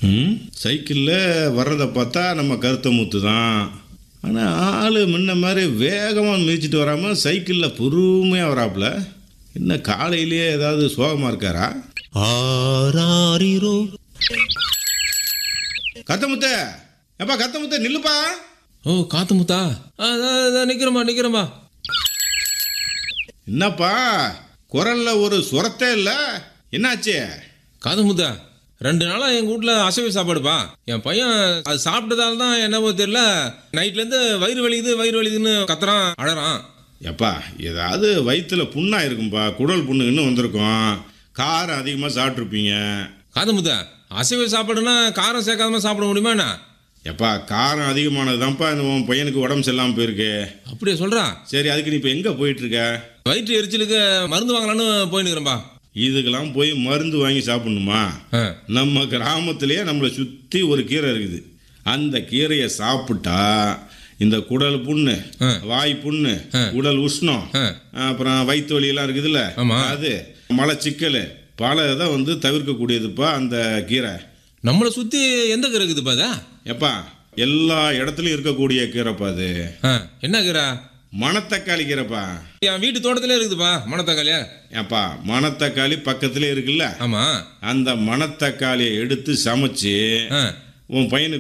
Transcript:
ம் சைக்கிளில் வர்றதை பார்த்தா நம்ம கருத்த மூத்து தான் ஆனால் ஆள் முன்ன மாதிரி வேகமாக மிதிச்சிட்டு வராமல் சைக்கிளில் பொறுமையாக வராப்புல என்ன காலையிலேயே ஏதாவது சோகமாக இருக்காரா ஆராரிரோ கத்தமுத்த எப்பா கத்தமுத்த நில்லுப்பா ஓ காத்து முத்தா ஆ, இதோ, இதோ நிக்கிறேன்பா நிக்கிறேன்பா என்னப்பா குரல்ல ஒரு சுரத்தே இல்லை என்னாச்சு காது முத்தா ரெண்டு நாளா எங்க வீட்ல அசைவ சாப்பாடுப்பா என் பையன் அது சாப்பிட்டதால தான் என்னவோ தெரியல நைட்ல இருந்து வயிறு வலிக்குது வயிறு வலிக்குதுன்னு கத்துறான் அழறான் எப்பா ஏதாவது வயிற்றுல புண்ணா இருக்கும்பா குடல் புண்ணு இன்னும் வந்திருக்கும் காரம் அதிகமாக சாப்பிட்ருப்பீங்க காது முத்தா அசைவ சாப்பாடுனா காரம் சேர்க்காம சாப்பிட முடியுமா என்ன எப்பா காரம் அதிகமானது தான்ப்பா இந்த உன் பையனுக்கு உடம்பு சரியில்லாமல் போயிருக்கு அப்படியே சொல்றான் சரி அதுக்கு நீ இப்போ எங்கே போயிட்டுருக்க வயிற்று எரிச்சலுக்கு மருந்து வாங்கலான்னு போயினுக்கிறேன்பா இதுக்கெல்லாம் போய் மருந்து வாங்கி சாப்பிடணுமா ஆ நம்ம கிராமத்திலேயே நம்மளை சுற்றி ஒரு கீரை இருக்குது அந்த கீரையை சாப்பிட்டா இந்த குடல் புண்ணு ஆ. வாய் புண்ணு ஆ. உடல் உஷ்ணம் ஆ. அப்புறம் வயிற்று வலியெல்லாம் இருக்குதுல்ல ஆமா. அது மலச்சிக்கல் பல இதை வந்து தவிர்க்கக்கூடியதுப்பா அந்த கீரை நம்மளை சுத்தி எந்த கீரை இருக்குதுப்பா அதா எப்பா எல்லா இடத்துலையும் இருக்கக்கூடிய கீரைப்பா அது ஆ, என்ன கீரை மணத்தக்காளி கீரைப்பா என் வீட்டு தோட்டத்திலே இருக்குதுப்பா மணத்தக்காளியா ஏப்பா மணத்தக்காளி பக்கத்திலே இருக்குல்ல ஆமா அந்த மணத்தக்காளியை எடுத்து சமைச்சு ஆ உன் பையனுக்கு